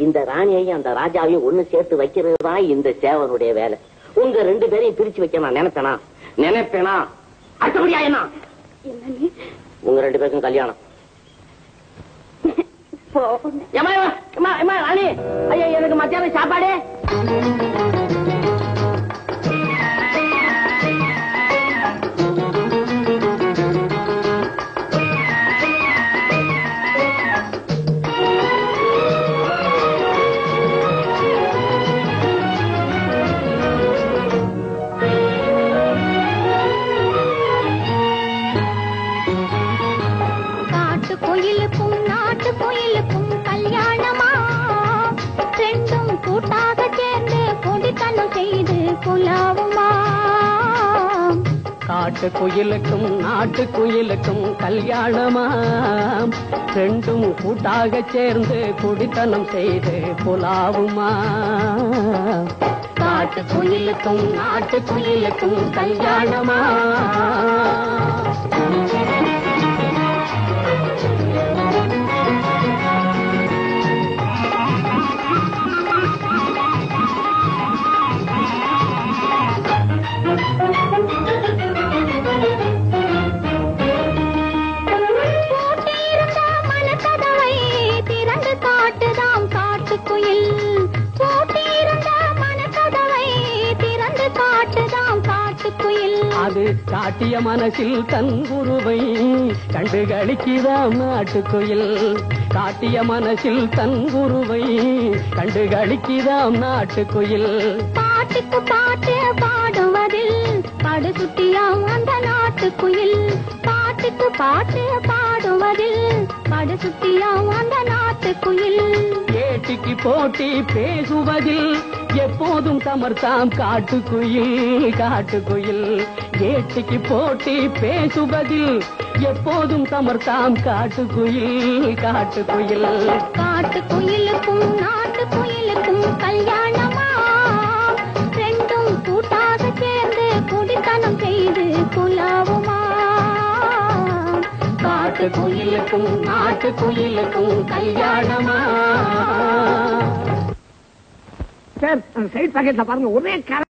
இந்த ராணியையும் அந்த ராஜாவையும் ஒண்ணு சேர்த்து வைக்கிறது தான் இந்த சேவனுடைய வேலை உங்க ரெண்டு பேரையும் பிரிச்சு வைக்க நான் நினைப்பேனா நினைப்பேனா அடுத்தபடியா என்ன என்னன்னு உங்க ரெண்டு பேருக்கும் கல்யாணம் போகணும் ஏம்மா, ஏம்மா, ஏம்மா, ஏம்மா, ராணி ஐயா எனக்கு மத்தியானம் சாப்பாடு காட்டு கோயிலுக்கும் நாட்டு கோயிலுக்கும் கல்யாணமா ரெண்டும் கூட்டாக சேர்ந்து கொடித்தனம் செய்து குலாவுமா காட்டு குயிலுக்கும் நாட்டு குயிலுக்கும் கல்யாணமாம் ரெண்டும் கூட்டாக சேர்ந்து குடித்தனம் செய்து புலாவுமா காட்டு குயிலுக்கும் நாட்டு குயிலுக்கும் கல்யாணமா பூட்டியிருந்த மனக்கதவை திறந்து காட்டுதாம் காட்டுக்குயில் பூட்டியிருந்த மனக்கதவை திறந்து காட்டுதாம் காட்டுக்குயில் அது காட்டிய மனசில் தன் குருவை கண்டு களிக்குதாம் நாட்டுக்குயில் காட்டிய மனசில் தன் குருவை கண்டு களிக்குதாம் நாட்டுக்குயில் பாட்டுக்கு பாட்டு பாடுவதில் படு சுட்டியாம் அந்த நாட்டுக்குயில் பாட்டுக்கு பாட்டு பாடுவதில் படு சுட்டியாம் அந்த நாட்டுக்குயில் ஏட்டிக்கு போட்டி பேசுவதில் எப்போதும் சமர்த்தாம் காட்டுக்குயில் காட்டுக்குயில் ஏட்டிக்கு போட்டி பேசுவதில் எப்போதும் சமர்த்தாம் காட்டுக்குயில் காட்டுக்குயில் காட்டுக்குயிலுக்கும் நாட்டுக்குயிலுக்கும் கல்யாணமா ரெண்டும் கூட்டாக சேர்ந்து குடித்தனம் செய்து குலாவுமா காட்டுக்குயிலுக்கும் நாட்டுக்குயிலுக்கும் கல்யாணமா சார் சைட் பாக்கெட்ல பாருங்க ஒரே கரை